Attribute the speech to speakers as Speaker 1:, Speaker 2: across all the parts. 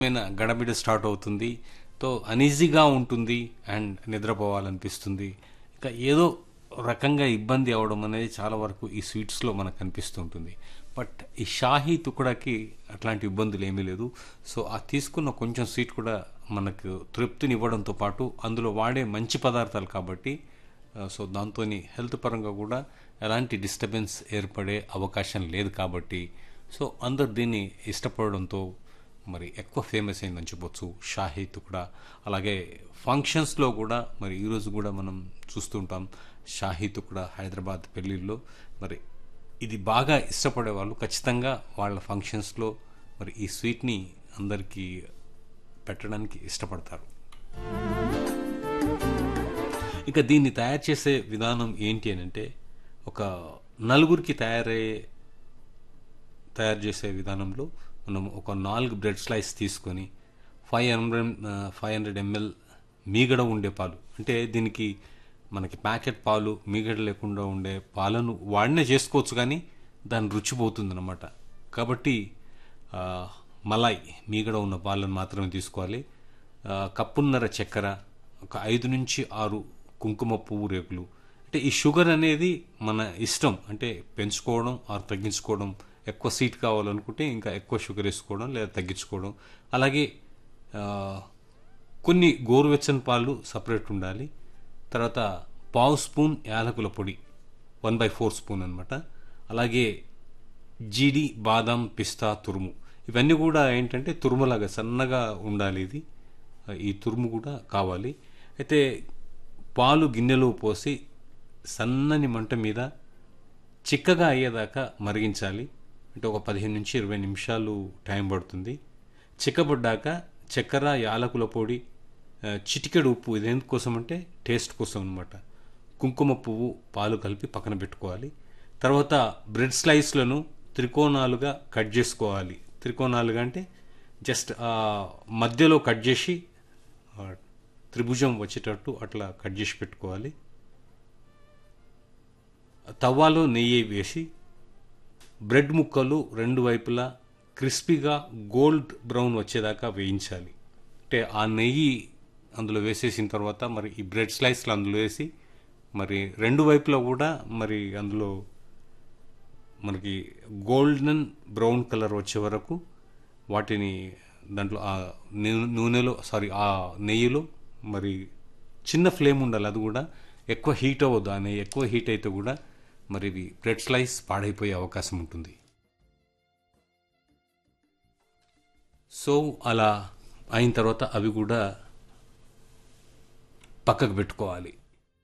Speaker 1: పైన గడబిడ స్టార్ట్ అవుతుంది తో అనీజీగా ఉంటుంది అండ్ నిద్రపోవాలనిపిస్తుంది ఇంకా ఏదో రకంగా ఇబ్బంది అవడం అనేది చాలా వరకు ఈ స్వీట్స్లో మనకు కనిపిస్తుంటుంది బట్ ఈ షాహీ తుకుడాకి అట్లాంటి ఇబ్బందులు ఏమీ లేదు సో ఆ తీసుకున్న కొంచెం స్వీట్ కూడా మనకు తృప్తిని ఇవ్వడంతో పాటు అందులో వాడే మంచి పదార్థాలు కాబట్టి ఆ, సో దాంతో హెల్త్ పరంగా కూడా ఎలాంటి డిస్టర్బెన్స్ ఏర్పడే అవకాశం లేదు కాబట్టి సో అందరు దీన్ని ఇష్టపడడంతో మరి ఎక్కువ ఫేమస్ అయిందని చెప్పొచ్చు షాహీ తుకుడా అలాగే ఫంక్షన్స్లో కూడా మరి ఈరోజు కూడా మనం చూస్తుంటాం షాహీ తుకుడా హైదరాబాద్ పెళ్ళిళ్ళలో మరి ఇది బాగా ఇష్టపడే వాళ్ళు ఖచ్చితంగా వాళ్ళ ఫంక్షన్స్లో మరి ఈ స్వీట్ని అందరికీ పెట్టడానికి ఇష్టపడతారు ఇక దీన్ని తయారు చేసే విధానం ఏంటి అని అంటే ఒక నలుగురికి తయారయ్యే తయారు చేసే విధానంలో మనం ఒక నాలుగు బ్రెడ్ స్లైస్ తీసుకొని five hundred five hundred ML మీగడ ఉండే పాలు అంటే దీనికి మనకి ప్యాకెట్ పాలు మీగడ లేకుండా ఉండే పాలను వాడినే చేసుకోవచ్చు కానీ దాని రుచి పోతుంది అనమాట కాబట్టి ఆ, మలాయ్ మీగడ ఉన్న పాలను మాత్రమే తీసుకోవాలి ఆ, కప్పున్నర చక్కెర ఒక ఐదు నుంచి ఆరు కుంకుమ పువ్వు రేకులు అంటే ఈ షుగర్ అనేది మన ఇష్టం అంటే పెంచుకోవడం ఆర్ తగ్గించుకోవడం ఎక్కువ స్వీట్ కావాలనుకుంటే ఇంకా ఎక్కువ షుగర్ వేసుకోవడం లేదా తగ్గించుకోవడం అలాగే ఆ, కొన్ని గోరువెచ్చని పాలు సపరేట్ ఉండాలి తర్వాత పావు స్పూన్ యాలకుల పొడి వన్ బై ఫోర్ స్పూన్ అనమాట అలాగే జీడి బాదం పిస్తా తురుము ఇవన్నీ కూడా ఏంటంటే తురుములాగా సన్నగా ఉండాలి ఇది ఈ తురుము కూడా కావాలి అయితే పాలు గిన్నెలో పోసి సన్నని మంట మీద చిక్కగా అయ్యేదాకా మరిగించాలి అంటే ఒక పదిహేను నుంచి ఇరవై నిమిషాలు టైం పడుతుంది చిక్కబడ్డాక చక్కెర యాలకుల పొడి ఆ, చిటికెడు ఉప్పు ఇది ఎందుకోసం అంటే టేస్ట్ కోసం అనమాట కుంకుమ పువ్వు పాలు కలిపి పక్కన పెట్టుకోవాలి తర్వాత బ్రెడ్ స్లైస్లను త్రికోణాలుగా కట్ చేసుకోవాలి త్రికోణాలుగా అంటే జస్ట్ ఆ మధ్యలో కట్ చేసి ఆ, త్రిభుజం వచ్చేటట్టు అట్లా కట్ చేసి పెట్టుకోవాలి తవ్వాలో నెయ్యి వేసి బ్రెడ్ ముక్కలు రెండు వైపులా క్రిస్పీగా గోల్డ్ బ్రౌన్ వచ్చేదాకా వేయించాలి అంటే ఆ నెయ్యి అందులో వేసేసిన తర్వాత మరి ఈ బ్రెడ్ స్లైస్లు అందులో వేసి మరి రెండు వైపులా కూడా మరి అందులో మనకి గోల్డెన్ బ్రౌన్ కలర్ వచ్చే వరకు వాటిని దాంట్లో ఆ నూ- నూనెలో సారీ ఆ నెయ్యిలో మరి చిన్న ఫ్లేమ్ ఉండాలి అది కూడా ఎక్కువ హీట్ అవ్వద్దు ఆ నెయ్యి ఎక్కువ హీట్ అయితే కూడా మరి ఇవి బ్రెడ్ స్లైస్ పాడైపోయే అవకాశం ఉంటుంది సో అలా అయిన తర్వాత అవి కూడా పక్కకు పెట్టుకోవాలి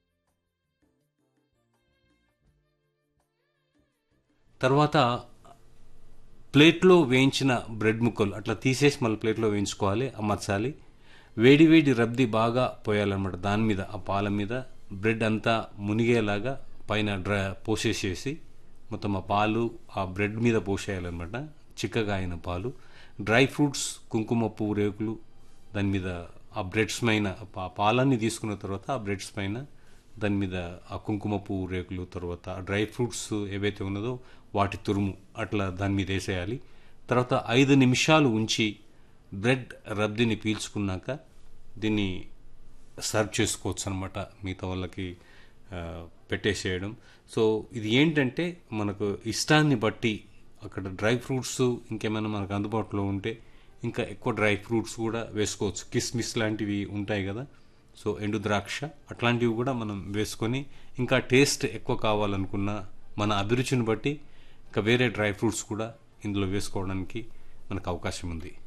Speaker 1: తర్వాత ప్లేట్లో వేయించిన బ్రెడ్ ముక్కలు అట్లా తీసేసి మళ్ళీ ప్లేట్లో వేయించుకోవాలి అమర్చాలి వేడి వేడి రబ్ది బాగా పోయాలన్నమాట దాని మీద ఆ పాల మీద బ్రెడ్ అంతా మునిగేలాగా పైన డ్రై పోసేసేసి మొత్తం ఆ పాలు ఆ బ్రెడ్ మీద పోసేయాలన్నమాట చిక్కగా అయిన పాలు డ్రై ఫ్రూట్స్ కుంకుమ పువ్వు రేకులు దాని మీద ఆ బ్రెడ్స్ పైన ఆ పాలన్నీ తీసుకున్న తర్వాత ఆ బ్రెడ్స్ పైన దాని మీద ఆ కుంకుమ పువ్వు రేకులు తర్వాత ఆ డ్రై ఫ్రూట్స్ ఏవైతే ఉన్నదో వాటి తురుము అట్లా దాని మీద వేసేయాలి తర్వాత ఐదు నిమిషాలు ఉంచి బ్రెడ్ రబ్దిని పీల్చుకున్నాక దీన్ని సర్వ్ చేసుకోవచ్చు అనమాట మిగతా వాళ్ళకి ఆ, పెట్టేసేయడం సో ఇది ఏంటంటే మనకు ఇష్టాన్ని బట్టి అక్కడ డ్రై ఫ్రూట్స్ ఇంకేమైనా మనకు అందుబాటులో ఉంటే ఇంకా ఎక్కువ డ్రై ఫ్రూట్స్ కూడా వేసుకోవచ్చు కిస్మిస్ లాంటివి ఉంటాయి కదా సో ఎండు ద్రాక్ష అట్లాంటివి కూడా మనం వేసుకొని ఇంకా టేస్ట్ ఎక్కువ కావాలనుకున్న మన అభిరుచిని బట్టి ఇంకా వేరే డ్రై ఫ్రూట్స్ కూడా ఇందులో వేసుకోవడానికి మనకు అవకాశం ఉంది